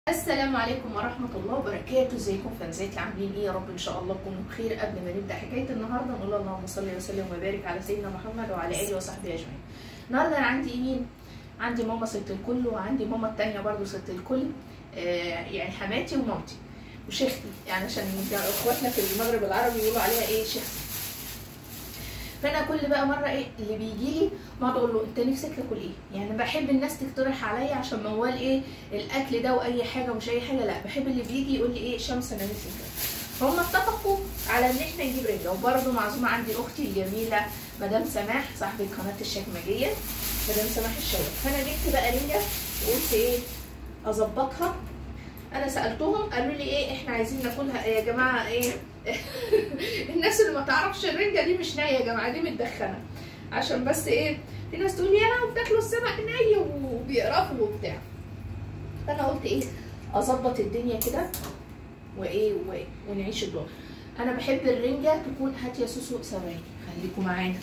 السلام عليكم ورحمة الله وبركاته ازيكم فانزاتي عاملين ايه يا رب ان شاء الله تكونوا بخير قبل ما نبدا حكايه النهارده نقول اللهم صل وسلم وبارك على سيدنا محمد وعلى اله وصحبه اجمعين. النهارده انا عندي مين؟ عندي ماما ست الكل وعندي ماما التانية برضو ست الكل آه يعني حماتي ومامتي وشيختي يعني عشان اخواتنا في المغرب العربي يقولوا عليها ايه شيختي. فانا كل بقى مره ايه اللي بيجي لي بقعد اقول له انت نفسك تاكل ايه؟ يعني بحب الناس تقترح عليا عشان موال ايه الاكل ده واي حاجه ومش اي حاجه لا بحب اللي بيجي يقول لي ايه شمس انا نفسي كده. هم اتفقوا على ان احنا نجيب رنجه وبرده معزومه عندي اختي الجميله مدام سماح صاحبه قناه الشكمجيه مدام سماح الشوال فانا جبت بقى رنجه وقلت ايه اظبطها انا سالتهم قالوا لي ايه احنا عايزين ناكلها يا جماعه ايه الناس اللي ما تعرفش الرنجه دي مش نيه يا جماعه دي متدخنه عشان بس ايه في ناس تقول لي يا بتاكلوا السمك ني وبيقرفوا وبتاع فانا قلت ايه اظبط الدنيا كده وايه وايه ونعيش الدور انا بحب الرنجه تكون هات يا سوسو ثواني خليكم معانا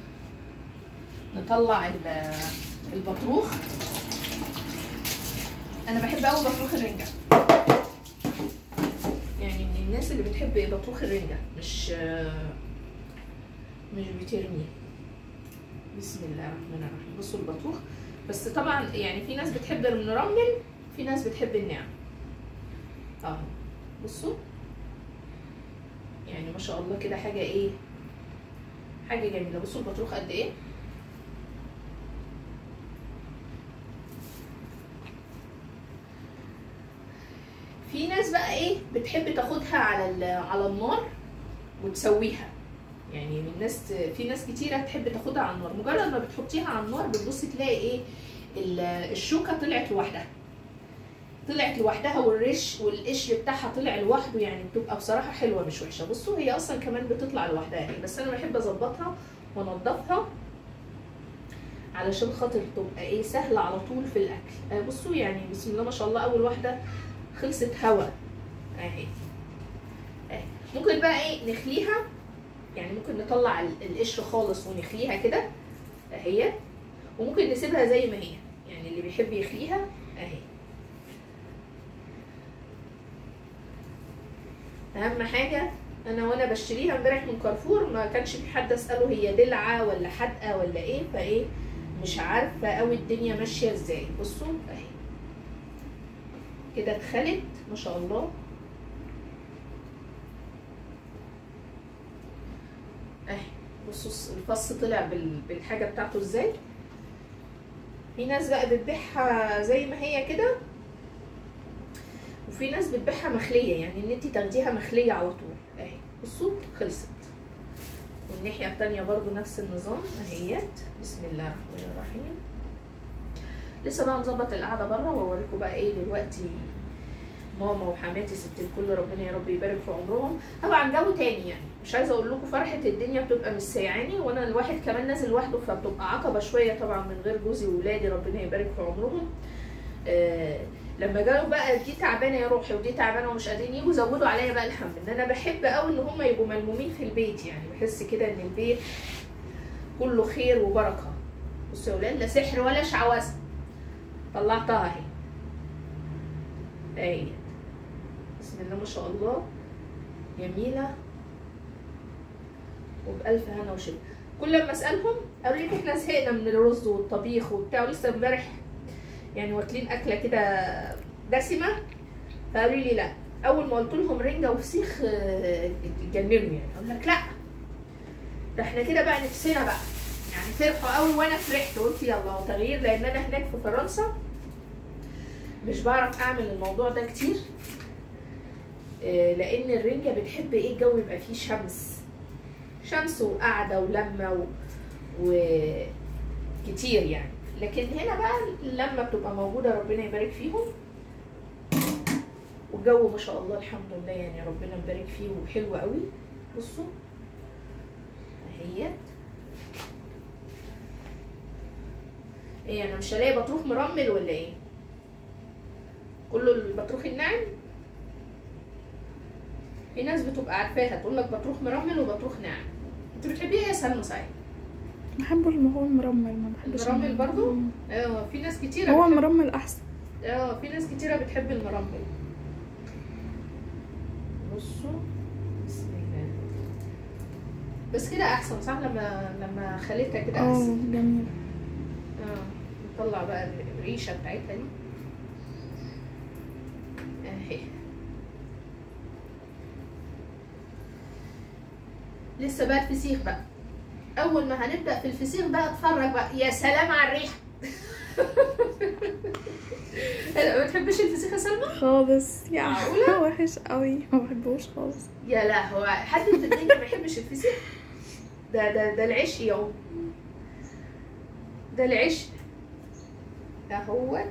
نطلع البطروخ انا بحب قوي بطروخ الرنجه يعني من الناس اللي بتحب بطروخ الرنجه مش مش بترميه بسم الله الرحمن الرحيم بصوا البطروخ بس طبعا يعني في ناس بتحب المرمل في ناس بتحب الناعم اهو بصوا يعني ما شاء الله كده حاجه ايه حاجه جميله بصوا البطروخ قد ايه في ناس بقى ايه بتحب تاخدها على على النار وتسويها يعني من الناس في ناس كتيره تحب تاخدها على النار مجرد ما بتحطيها على النار بتبصي تلاقي ايه الشوكه طلعت لوحدها طلعت لوحدها والريش والقشر بتاعها طلع لوحده يعني بتبقى بصراحه حلوه مش وحشه بصوا هي اصلا كمان بتطلع لوحدها يعني بس انا بحب اظبطها وانضفها علشان خاطر تبقى ايه سهله على طول في الاكل بصوا يعني بسم الله ما شاء الله اول واحده خلصت هوا اهي اهي ممكن بقى ايه نخليها يعني ممكن نطلع القشر خالص ونخليها كده اهي وممكن نسيبها زي ما هي يعني اللي بيحب يخليها اهي اهم حاجه انا وانا بشتريها امبارح من كارفور ما كانش في حد اساله هي دلعه ولا حدقه ولا ايه فايه مش عارفه قوي الدنيا ماشيه ازاي بصوا اهي كده اتخلت ما شاء الله اهي بصوا الفص طلع بالحاجه بتاعته ازاي في ناس بقى بتبيعها زي ما هي كده وفي ناس بتبيعها مخليه يعني ان انت تاخديها مخليه على طول اهي بصوا خلصت والناحيه التانيه برضو نفس النظام اهيت بسم الله الرحمن الرحيم لسه بقى نظبط القعده بره واوريكم بقى ايه دلوقتي ماما وحماتي ست الكل ربنا يا رب يبارك في عمرهم طبعا جو تاني يعني مش عايزه اقول لكم فرحه الدنيا بتبقى مش سايعاني وانا الواحد كمان نازل لوحده فبتبقى عقبه شويه طبعا من غير جوزي واولادي ربنا يبارك في عمرهم آه لما جالوا بقى دي تعبانه يا روحي ودي تعبانه ومش قادرين يجوا زودوا عليا بقى الهم ان انا بحب قوي ان هم يبقوا ملمومين في البيت يعني بحس كده ان البيت كله خير وبركه بصوا يا ولاد لا سحر ولا شعوذه طلعتها اهي اهي بسم الله ما شاء الله جميله وبألف هنا وشفا كل لما اسالهم قالوا لي احنا زهقنا من الرز والطبيخ وبتاع ولسه امبارح يعني واكلين اكله كده دسمه فقالوا لي لا اول ما قلت لهم رنجه وفسيخ اتجننوا يعني اقول لك لا ده احنا كده بقى نفسنا بقى يعني فرحوا قوي وانا فرحت قلت يلا تغيير لان انا هناك في فرنسا مش بعرف اعمل الموضوع ده كتير لان الرنجه بتحب ايه الجو يبقى فيه شمس شمس وقعده ولمه و... وكتير يعني لكن هنا بقى لما بتبقى موجوده ربنا يبارك فيهم والجو ما شاء الله الحمد لله يعني ربنا يبارك فيه وحلو قوي بصوا اهيت ايه انا مش هلاقي بطروخ مرمل ولا ايه كله البطروخ الناعم في ناس بتبقى عارفاها تقول لك بطروخ مرمل وبطروخ ناعم انت بتحبيه ايه يا سلمى صحيح بحبه اللي هو المرمل ما بحبش المرمل الناعم. برضو مم. ايوه في ناس كتير هو بتحب- المرمل احسن اه في ناس كتيرة بتحب المربى بصوا بسم الله بس كده احسن صح لما لما خليتها كده اه احسن جميل اه نطلع بقى الريشه بتاعتها دي اهي لسه بقى الفسيخ بقى اول ما هنبدا في الفسيخ بقى اتفرج بقى يا سلام على الريحه لا، ما بتحبش الفسيخ يا سلمى خالص يا معقولة؟ وحش قوي ما بحبوش خالص يا لا هو حد في الدنيا ما بيحبش الفسيخ ده ده ده العيش يوم ده العيش اهوت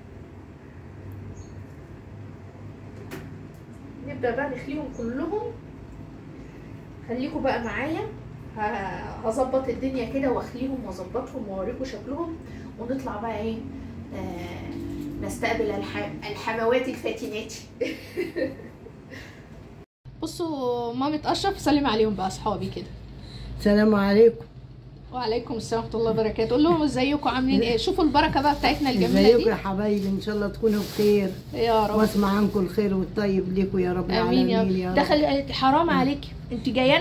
نبدا بقى نخليهم كلهم خليكم بقى معايا ه- هظبط الدنيا كده واخليهم واظبطهم واوريكم شكلهم ونطلع بقى ايه آه نستقبل الح... الحموات الفاتنات بصوا مامة اشرف سلم عليهم بقى اصحابي كده السلام عليكم وعليكم السلام ورحمه الله وبركاته قول لهم ازيكم عاملين ايه شوفوا البركه بقى بتاعتنا الجميله ازيكم دي يا حبايبي ان شاء الله تكونوا بخير يا رب واسمع عنكم الخير والطيب ليكم يا رب امين يا العالمين رب يا رب دخل قالت حرام عليك انت جايانا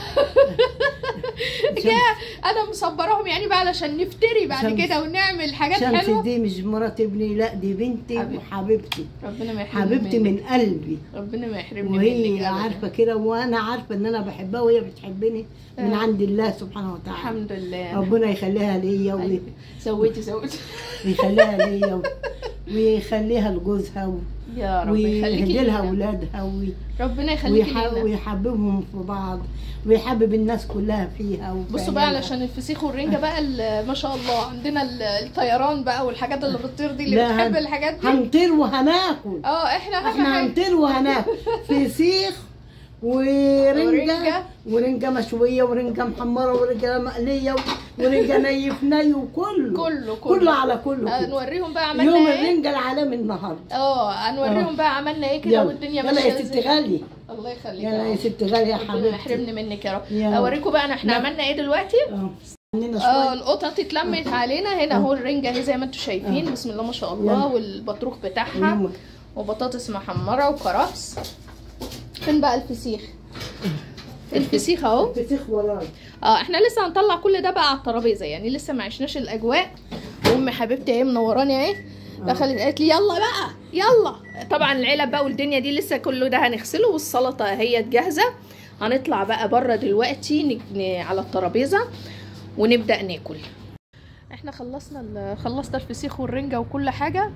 جايه انا مصبراهم يعني بقى علشان نفتري بعد شمس. كده ونعمل حاجات شمس حلوه دي مش مرات ابني لا دي بنتي حبيبتي. وحبيبتي ربنا ما يحرمني حبيبتي منك. من قلبي ربنا ما يحرمني وهي منك أبداً. عارفه كده وانا عارفه ان انا بحبها وهي بتحبني من آه. عند الله سبحانه وتعالى الحمد لله ربنا يخليها ليا وي- أيوة. سويتي سويتي ويخليها ليا و- ويخليها لجوزها و- يا رب يخليكي ويهدي لها لينا. اولادها وي- ربنا يخليكي ويح- لينا ويحببهم في بعض ويحبب الناس كلها فيها وفي بصوا بقى عيالها. علشان الفسيخ والرنجة بقى ال- ما شاء الله عندنا ال- الطيران بقى والحاجات اللي بتطير دي اللي لا، بتحب هن- الحاجات دي هنطير وهناكل اه احنا اهم احنا حاجه هنطير وهناكل فسيخ ورنجة ورنجة. ورنجة مشوية ورنجة محمرة ورنجة مقلية ورنجة ني في ني وكله كله كله كله على كله آه، كله. نوريهم بقى يوم عملنا ايه الرنجة العالمي النهارده اه هنوريهم بقى عملنا ايه كده يلا والدنيا يلا ماشيه يا ست ازاي غالية الله يخليك يلا يا يا ست غالية يا رب. ربنا حبيبتي يحرمني منك يا رب يلا. اوريكم بقى احنا لا. عملنا ايه دلوقتي اه عندنا اه شوية القطط اتلمت علينا هنا اهو الرنجة اهي زي ما انتم شايفين بسم الله ما شاء الله يلا. والبطروخ بتاعها يلا. وبطاطس محمرة وكرفس فين بقى الفسيخ الفسيخ اهو الفسيخ وراي اه احنا لسه هنطلع كل ده بقى على الترابيزه يعني لسه ما عشناش الاجواء وام حبيبتي اهي منوراني اهي دخلت قالت لي يلا بقى يلا طبعا العلب بقى والدنيا دي لسه كله ده هنغسله والسلطه اهي جاهزه هنطلع بقى بره دلوقتي ن... ن... على الترابيزه ونبدا ناكل احنا خلصنا ال... خلصنا الفسيخ والرنجه وكل حاجه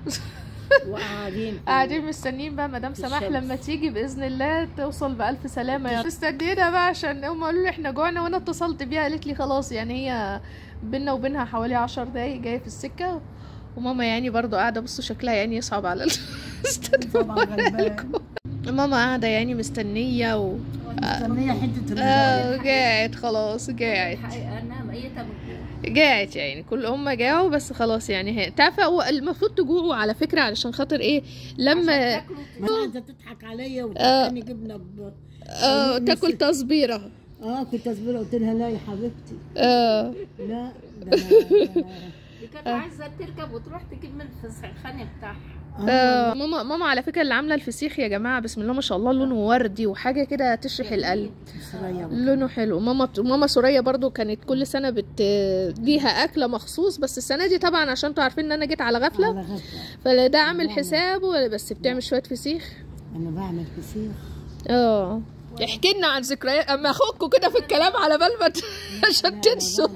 وقاعدين قاعدين مستنيين بقى مدام سماح الشمس. لما تيجي باذن الله توصل بالف سلامه يا رب مستنينا بقى عشان هم قالوا لي احنا جوعنا وانا اتصلت بيها قالت لي خلاص يعني هي بينا وبينها حوالي عشر دقايق جايه في السكه وماما يعني برضو قاعده بصوا شكلها يعني يصعب على ال- طبعا غلبان ماما قاعده يعني مستنيه و مستنية حتة اه قاعد خلاص قاعد انا ميته من جاعت يعني كل هم جاعوا بس خلاص يعني هي تعرفوا هو المفروض تجوعوا على فكره علشان خاطر ايه لما ما انت تضحك عليا وتديني جبنه ب... اه تاكل تصبيره اه كنت اصبر قلت لها لا يا حبيبتي اه لا ده أنا- ده أنا- دي كانت عايزه تركب وتروح تجيب من الفسخانه بتاعها آه. ماما ماما على فكره اللي عامله الفسيخ يا جماعه بسم الله ما شاء الله لونه وردي وحاجه كده تشرح القلب سرية لونه حلو ماما ماما سوريه برضو كانت كل سنه بت ليها اكله مخصوص بس السنه دي طبعا عشان انتوا عارفين ان انا جيت على غفله على غفلة فده عامل حسابه بس بتعمل شويه فسيخ انا بعمل فسيخ اه احكي لنا عن ذكريات اما اخوكوا كده في الكلام على بال ما ت- عشان تنسوا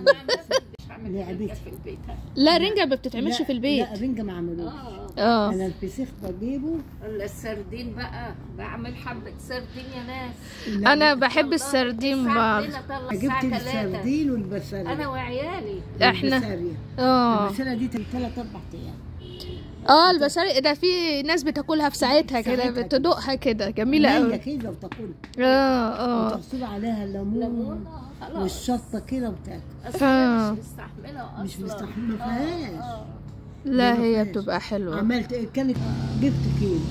لعبتي في البيت لا الرنجة ما بتتعملش لا- في البيت لا رنجة ما عملوش اه اه انا الفسيخ بجيبه السردين بقى بعمل حبه سردين يا ناس انا بحب السردين بعض جبت السردين السردين انا والبسالة وعيالي احنا والبسارية. اه البسالة دي ثلاث اربع ايام اه البسارة ده في ناس بتاكلها في ساعتها كده ساعتها كده. بتدوقها كده جميلة هي قوي كده وتاكلها اه اه وتحصل عليها الليمون ليمون آه، خلاص والشطة كده وتاكل أصل آه. أنا مش مستحمله اصلا مش مستحملة فيهاش آه. لا هي بتبقى حلوة عملت كانت جبت كيلو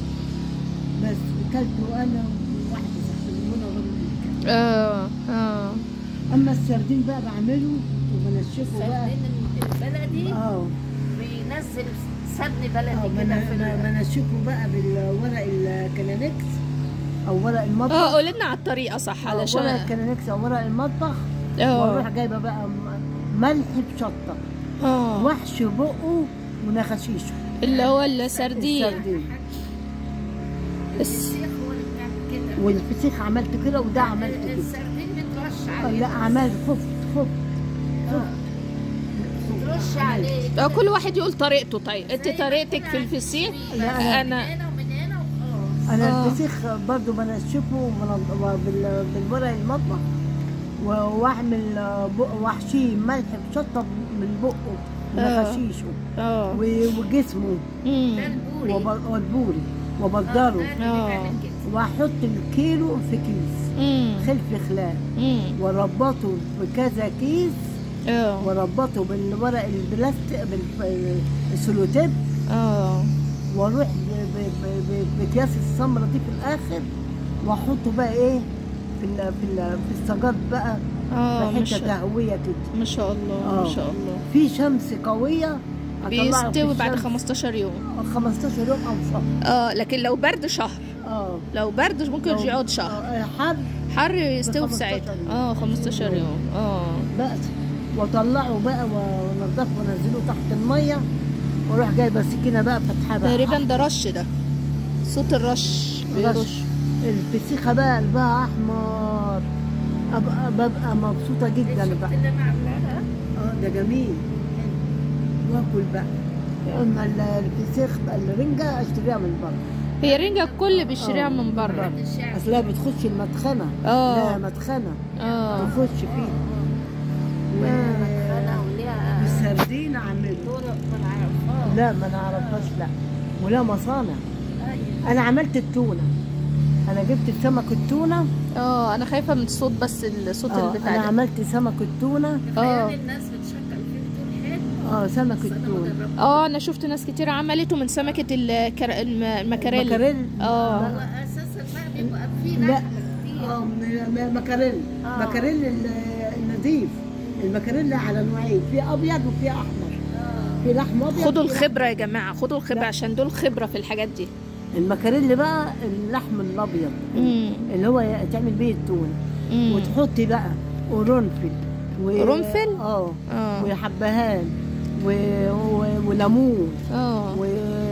بس اكلته انا وواحده صاحبتي منى غير اه اه اما السردين بقى بعمله وبنشفه بقى السردين البلدي اه بينزل سابني اه بلدي ما كده انا في ما ال- ما انا اشوفه بقى بالورق الكلانكس او ورق المطبخ اه قولي لنا على الطريقه صح آه، ورق علشان الكلانكس او ورق المطبخ اه واروح جايبه بقى م- ملح بشطه اه وحش بقه ونخشيشه اللي هو السردين السردين الس- الفسيخ هو اللي بتعمل كده والفسيخ عملت كده وده عملت كده السردين بترش آه، عليه لا عملت خفت خفت بترش عليه اه كل واحد يقول طريقته طيب انت طريقتك في الفسيخ لا، انا من هنا ومن هنا وخلاص انا آه. الفسيخ برضو بنشفه وبن- وبال- بالورق المطبخ و- واعمل آه، بق- واحشيه ملح بشطه من بقه آه. ونخشيشه اه و- وجسمه مم. ده البوري وب- والبوري وبدره آه. واحط الكيلو في كيس مم. خلف خلاف مم. واربطه بكذا كيس اه واربطه بالورق البلاستيك بالسلوتيب اه واروح ب- ب- ب- ب- باكياس السمره دي في الاخر واحطه بقى ايه في ال في ال في السجاد بقى اه في مش حته تهويه كده ما شاء الله آه. ما شاء الله في شمس قويه أطلعه في بيستوي بعد الشمس 15 يوم 15 يوم او شهر اه لكن لو برد شهر اه لو برد ممكن لو- يقعد شهر آه، حر حر يستوي في 15 ساعتها يوم. اه 15 يوم اه بس واطلعه بقى وانضفه وانزله تحت الميه واروح جايبه السكينه بقى فاتحه بقى تقريبا ده رش ده صوت الرش بيرش رش. الفسيخه بقى قلبها احمر أبقى ببقى مبسوطه جدا شفت بقى اللي انا عاملاها اه ده جميل واكل بقى اما ال- الفسيخ بقى الرنجه اشتريها من بره هي رنجة الكل بيشتريها آه، من بره بعد الشعب اصلها بتخش المدخنه آه. لا مدخنه اه تخش فيه انا وليها والسردين عامله طرق ما نعرفهاش لا ما نعرفهاش لا ولا مصانع أيوة. انا عملت التونه انا جبت سمك التونه اه انا خايفه من الصوت بس الصوت اه اللي بتاع انا ده عملت سمك التونه آه. تخيل الناس بتشكل فيه بتقول حلو اه سمك بس انا ما التونه جربتش اه انا شفت ناس كتير عملته من سمكه الكر... الم- المكاريل مكاريل آه. هو اساسا بقى بيبقى فيه لا. لحم كتير اه م- م- مكاريل آه. مكاريل ال- النظيف المكاريل على نوعين في ابيض وفي احمر آه. في لحم ابيض خدوا وفي الخبره يا جماعه خدوا الخبره لا. عشان دول خبره في الحاجات دي لحم- المكاريل بقى اللحم الابيض مم. اللي هو تعمل بيه التونه مم. وتحطي بقى قرنفل و... قرنفل؟ اه اه وحبهان و... و... وليمون اه و...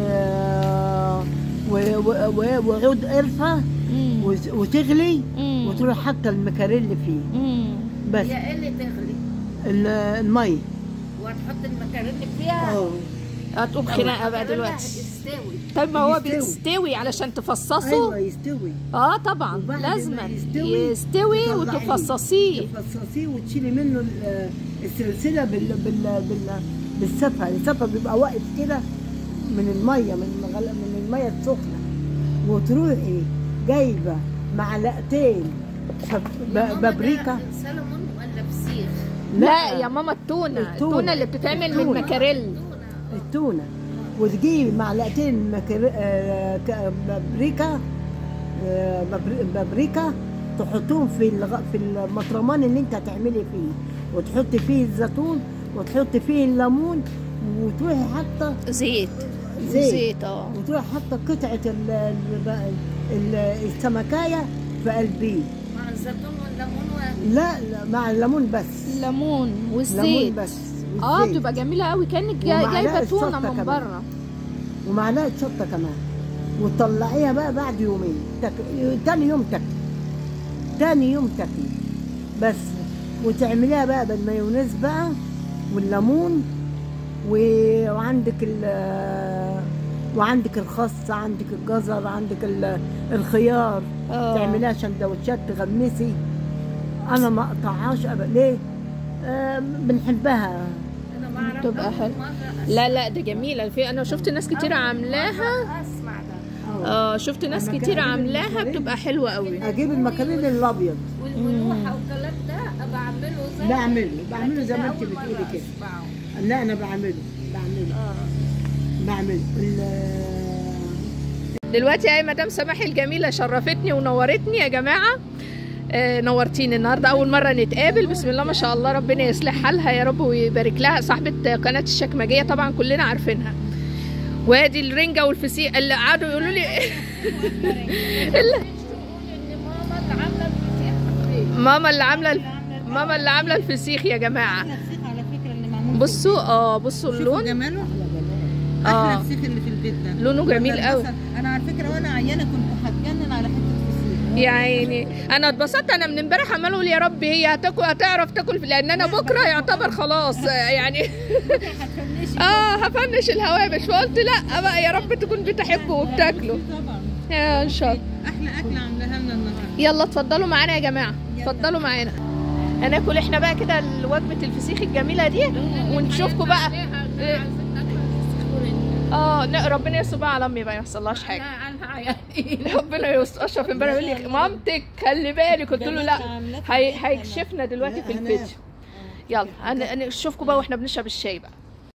و... و... و... وعود قرفه مم. وت- وتغلي مم. وتروح حاطه المكاريل فيه مم. بس هي ايه اللي تغلي ال- المي وهتحط المكرونه فيها اه هتقوم خناقه بقى المكرونة دلوقتي هتستوي طيب ما هو يستوي. بيستوي علشان تفصصه ايوه يستوي اه طبعا وبعد ما لازم يستوي يستوي تطلعيه. وتفصصيه تفصصيه وتشيلي منه ال- السلسله بال بال بال بالسفه السفه بيبقى واقف كده من الميه من المغل... من الميه السخنه وتروحي جايبه معلقتين فب- يا ماما ب- ده بابريكا سلمون ولا فسيخ لا يا ماما التونه التونة. التونه اللي بتتعمل من التونة. مكاريل تونة. التونه وتجيبي معلقتين مكر... آه، ك- بابريكا آه، بابري- بابريكا تحطوهم في الغ... في المطرمان اللي انت هتعملي فيه وتحطي فيه الزيتون وتحطي فيه الليمون وتروحي حاطه زيت زيت. زيت اه وتروحي حاطه قطعه ال... ال... ال... السمكايه في قلبيه مع الزيتون والليمون و... لا لا مع الليمون بس ليمون ليمون والزيت بس اه والزيت. بتبقى جميله قوي كانك جا- ومعلقة جايبه تونه شطة من كمان. بره ومعلقه شطه كمان وتطلعيها بقى بعد يومين تاك... تاني يوم تاكلي تاني يوم تاكلي بس وتعمليها بقى بالمايونيز بقى والليمون و... وعندك ال وعندك الخس عندك الجزر عندك ال... الخيار اه تعمليها سندوتشات تغمسي انا ما اقطعهاش ابدا ليه؟ آه بنحبها انا ما اعرف تبقى أول حلو. مرة لا لا ده جميله في انا شفت ناس كتير أول عاملاها مرة اسمع ده اه شفت ناس أما كتير كان عاملاها بالنسبة لي- بتبقى حلوه قوي اجيب المكرونه الابيض والملوحه والكلام ده ابقى اعمله زي بعمله بعمله زي ما لكن انت ده أول بتقولي مرة كده أسمعه. لا انا بعمله بعمله اه بعمله ال- دلوقتي يا مدام سماحي الجميله شرفتني ونورتني يا جماعه آه، نورتيني النهارده اول مره نتقابل بسم الله ما شاء الله ربنا يصلح حالها يا رب ويبارك لها صاحبه قناه الشكمجيه طبعا كلنا عارفينها وادي الرنجه والفسيخ اللي قعدوا يقولوا لي ماما اللي عامله الف- ماما اللي عامله الفسيخ يا جماعه الفسيخ على فكره اللي معمول بصوا اه بصوا شوفوا اللون جماله آه. احلى فسيخ اللي في البيت ده لونه جميل ده قوي. مثلا- انا على فكره وانا عيانه كنت هتجنن على حته فسيخ يا عيني انا اتبسطت انا من امبارح عمال اقول يا رب هي هتاكل هتعرف تاكل لان انا بكره يعتبر خلاص آه، يعني اه هفنش الهوامش فقلت لا بقى يا رب تكون بتحبه وبتاكله طبعا يا ان شاء الله احلى اكله عاملاها لنا النهارده يلا اتفضلوا معانا يا جماعه اتفضلوا معانا هناكل احنا بقى كده وجبه الفسيخ الجميله دي ونشوفكم بقى اه لا ربنا يستر بقى على امي بقى ما يحصلهاش حاجه ربنا يستر اشرف امبارح يقول لي مامتك خلي بالك قلت له لا هي- هيكشفنا دلوقتي في الفيديو يلا هن- هنشوفكم بقى واحنا بنشرب الشاي بقى